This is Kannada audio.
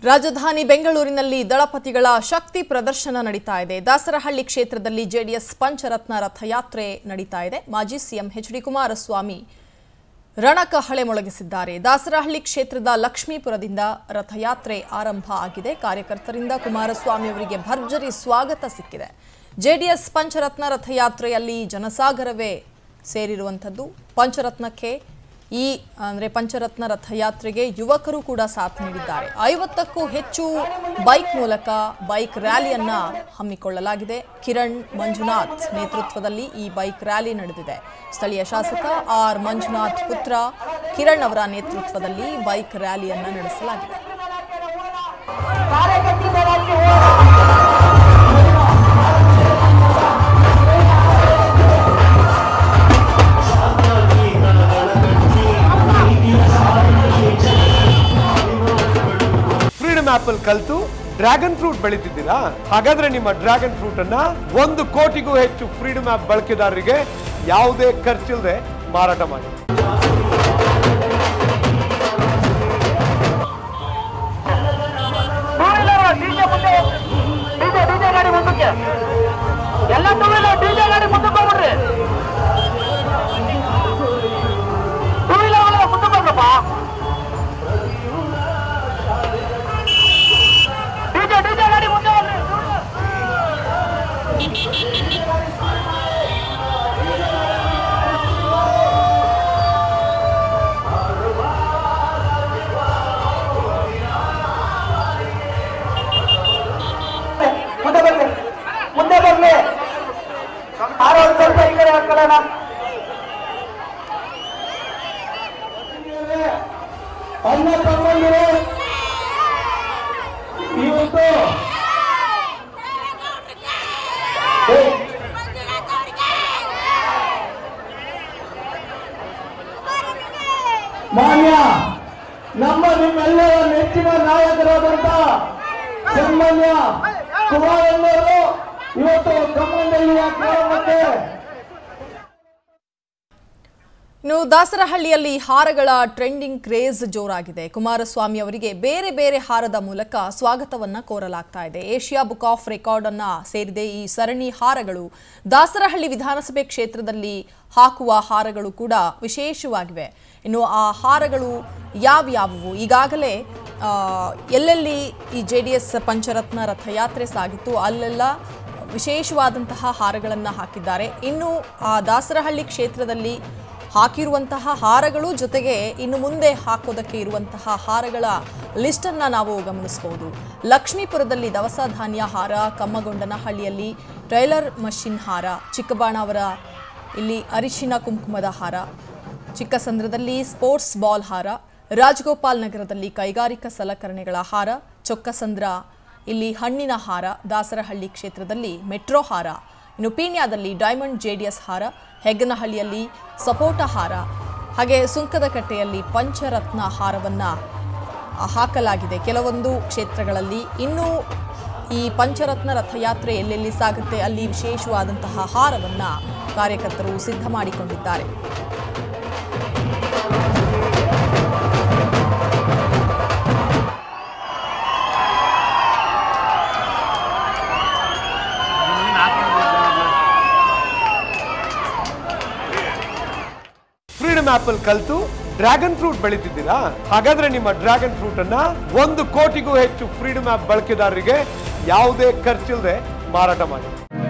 ರಾಜಧಾನಿ ಬೆಂಗಳೂರಿನಲ್ಲಿ ದಳಪತಿಗಳ ಶಕ್ತಿ ಪ್ರದರ್ಶನ ನಡೀತಾ ಇದೆ ದಾಸರಹಳ್ಳಿ ಕ್ಷೇತ್ರದಲ್ಲಿ ಜೆಡಿಎಸ್ ಪಂಚರತ್ನ ರಥಯಾತ್ರೆ ನಡೀತಾ ಇದೆ ಮಾಜಿ CM H D Kumaraswamy ರಣಕಹಳೆ ಮೊಳಗಿಸಿದ್ದಾರೆ Dasarahalli ಕ್ಷೇತ್ರದ ಲಕ್ಷ್ಮೀಪುರದಿಂದ ರಥಯಾತ್ರೆ ಆರಂಭ ಆಗಿದೆ ಕಾರ್ಯಕರ್ತರಿಂದ ಕುಮಾರಸ್ವಾಮಿ ಅವರಿಗೆ ಭರ್ಜರಿ ಸ್ವಾಗತ ಸಿಕ್ಕಿದೆ ಜೆಡಿಎಸ್ ಪಂಚರತ್ನ ರಥಯಾತ್ರೆಯಲ್ಲಿ ಜನಸಾಗರವೇ ಸೇರಿರುವಂಥದ್ದು ಪಂಚರತ್ನಕ್ಕೆ ಈ ಅಂದರೆ ಪಂಚರತ್ನ ರಥಯಾತ್ರೆಗೆ ಯುವಕರು ಕೂಡ ಸಾಥ್ ನೀಡಿದ್ದಾರೆ ಐವತ್ತಕ್ಕೂ ಹೆಚ್ಚು ಬೈಕ್ ಮೂಲಕ ಬೈಕ್ ರ್ಯಾಲಿಯನ್ನ ಹಮ್ಮಿಕೊಳ್ಳಲಾಗಿದೆ ಕಿರಣ್ ಮಂಜುನಾಥ್ ನೇತೃತ್ವದಲ್ಲಿ ಈ ಬೈಕ್ ರ್ಯಾಲಿ ನಡೆದಿದೆ ಸ್ಥಳೀಯ ಶಾಸಕ ಆರ್ ಮಂಜುನಾಥ್ ಪುತ್ರ ಕಿರಣ್ ಅವರ ನೇತೃತ್ವದಲ್ಲಿ ಬೈಕ್ ರ್ಯಾಲಿಯನ್ನ ನಡೆಸಲಾಗಿದೆ ಫ್ರೀಡಮ್ ಆಪಲ್ ಕಲ್ತು ಡ್ರ್ಯಾಗನ್ ಫ್ರೂಟ್ ಬೆಳೀತಿದ್ದೀರಾ ಹಾಗಾದ್ರೆ ನಿಮ್ಮ ಡ್ರ್ಯಾಗನ್ ಫ್ರೂಟ್ ಅನ್ನ ಒಂದು ಕೋಟಿಗೂ ಹೆಚ್ಚು ಫ್ರೀಡಮ್ ಆಪ್ ಬಳಕೆದಾರರಿಗೆ ಯಾವುದೇ ಖರ್ಚಿಲ್ಲದೆ ಮಾರಾಟ ಮಾಡಿ ಟೂ ವೀಲರ್ ಡಿಜೆ ಮುಂದೆ ಡಿಜೆ ಡಿಜೆ ಗಾಡಿ ಮುಂದಕ್ಕೆ ಎಲ್ಲ ಟೂ ವೀಲರ್ ಡಿಜೆ ಗಾಡಿ ಮುಂದಕ್ಕೆ ಹೋಗ್ಬಿಡ್ರಿ ಟೂ ವೀಲರ್ ಮುಂದಕ್ಕೆ ಹೋಗ್ರಪ್ಪ ಡಿಜೆ ಡಿಜೆ ಗಾಡಿ ಮುಂದೆ ಹೋಗ್ರಿ ಮುಂದೆ ಬರ್ಲಿ ಮುಂದೆ ಬರ್ಲಿ ಆರೋ ಒಂದ್ ಸ್ವಲ್ಪ ಈ ಕಡೆ ಹಾಕೊಳ್ಳೋಣ ಅನ್ನ ತಗೊಂಡಿರೋ ಇವತ್ತು ಏ, ಮಾನ್ಯ ನಮ್ಮ ನಿಮ್ಮೆಲ್ಲರ ನೆಚ್ಚಿನ ನಾಯಕರಾದಂತ ಸನ್ಮಾನ್ಯ ಕುಮಾರಣ್ಣವರು ಇವತ್ತು ಕಮ್ಮಂಡಳ್ಳಿಯ ಗ್ರಾಮಕ್ಕೆ ಇನ್ನು ದಾಸರಹಳ್ಳಿಯಲ್ಲಿ ಹಾರಗಳ ಟ್ರೆಂಡಿಂಗ್ ಕ್ರೇಜ್ ಜೋರಾಗಿದೆ ಕುಮಾರಸ್ವಾಮಿ ಅವರಿಗೆ ಬೇರೆ ಬೇರೆ ಹಾರದ ಮೂಲಕ ಸ್ವಾಗತವನ್ನ ಕೋರಲಾಗ್ತಾ ಇದೆ ಏಷ್ಯಾ ಬುಕ್ ಆಫ್ ರೆಕಾರ್ಡ್ ಅನ್ನ ಸೇರಿದೆ ಈ ಸರಣಿ ಹಾರಗಳು ದಾಸರಹಳ್ಳಿ ವಿಧಾನಸಭೆ ಕ್ಷೇತ್ರದಲ್ಲಿ ಹಾಕುವ ಹಾರಗಳು ಕೂಡ ವಿಶೇಷವಾಗಿವೆ ಇನ್ನು ಆ ಹಾರಗಳು ಯಾವ್ಯಾವುವು ಈಗಾಗಲೇ ಆ, ಎಲ್ಲೆಲ್ಲಿ ಈ ಜೆ ಡಿ ಎಸ್ ಪಂಚರತ್ನ ರಥಯಾತ್ರೆ ಸಾಗಿತ್ತು ಅಲ್ಲೆಲ್ಲ ವಿಶೇಷವಾದಂತಹ ಹಾರಗಳನ್ನು ಹಾಕಿದ್ದಾರೆ ಇನ್ನು ಆ ದಾಸರಹಳ್ಳಿ ಕ್ಷೇತ್ರದಲ್ಲಿ ಹಾಕಿರುವಂತಹ ಹಾರಗಳು ಜೊತೆಗೆ ಇನ್ನು ಮುಂದೆ ಹಾಕೋದಕ್ಕೆ ಇರುವಂತಹ ಹಾರಗಳ ಲಿಸ್ಟನ್ನು ನಾವು ಗಮನಿಸಬಹುದು ಲಕ್ಷ್ಮೀಪುರದಲ್ಲಿ ದವಸ ಧಾನ್ಯ ಹಾರ ಕಮ್ಮಗೊಂಡನಹಳ್ಳಿಯಲ್ಲಿ ಟ್ರೈಲರ್ ಮಷಿನ್ ಹಾರ ಚಿಕ್ಕಬಾಣಾವರ ಇಲ್ಲಿ ಅರಿಶಿನ ಕುಂಕುಮದ ಹಾರ ಚಿಕ್ಕಸಂದ್ರದಲ್ಲಿ ಸ್ಪೋರ್ಟ್ಸ್ ಬಾಲ್ ಹಾರ ರಾಜಗೋಪಾಲ್ ನಗರದಲ್ಲಿ ಕೈಗಾರಿಕಾ ಸಲಕರಣೆಗಳ ಹಾರ ಚೊಕ್ಕಸಂದ್ರ ಇಲ್ಲಿ ಹಣ್ಣಿನ ಹಾರ ದಾಸರಹಳ್ಳಿ ಕ್ಷೇತ್ರದಲ್ಲಿ ಮೆಟ್ರೋ ಹಾರ ಇನ್ನು ಪೀಣ್ಯದಲ್ಲಿ ಡೈಮಂಡ್ ಜೆಡಿಎಸ್ ಹಾರ ಹೆಗ್ಗನಹಳ್ಳಿಯಲ್ಲಿ ಸಪೋಟ ಹಾರ ಹಾಗೆ ಸುಂಕದಕಟ್ಟೆಯಲ್ಲಿ ಪಂಚರತ್ನ ಹಾರವನ್ನು ಹಾಕಲಾಗಿದೆ ಕೆಲವೊಂದು ಕ್ಷೇತ್ರಗಳಲ್ಲಿ ಇನ್ನೂ ಈ ಪಂಚರತ್ನ ರಥಯಾತ್ರೆ ಎಲ್ಲೆಲ್ಲಿ ಸಾಗುತ್ತೆ ಅಲ್ಲಿ ವಿಶೇಷವಾದಂತಹ ಹಾರವನ್ನು ಕಾರ್ಯಕರ್ತರು ಸಿದ್ಧ ಮಾಡಿಕೊಂಡಿದ್ದಾರೆ ಫ್ರೀಡಮ್ ಆಪಲ್ ಕಲ್ತು ಡ್ರ್ಯಾಗನ್ ಫ್ರೂಟ್ ಬೆಳೀತಿದ್ದೀರಾ ಹಾಗಾದ್ರೆ ನಿಮ್ಮ ಡ್ರ್ಯಾಗನ್ ಫ್ರೂಟ್ ಅನ್ನ ಒಂದು ಕೋಟಿಗೂ ಹೆಚ್ಚು ಫ್ರೀಡಮ್ ಆಪ್ ಬಳಕೆದಾರರಿಗೆ ಯಾವುದೇ ಖರ್ಚಿಲ್ಲದೆ ಮಾರಾಟ ಮಾಡಿ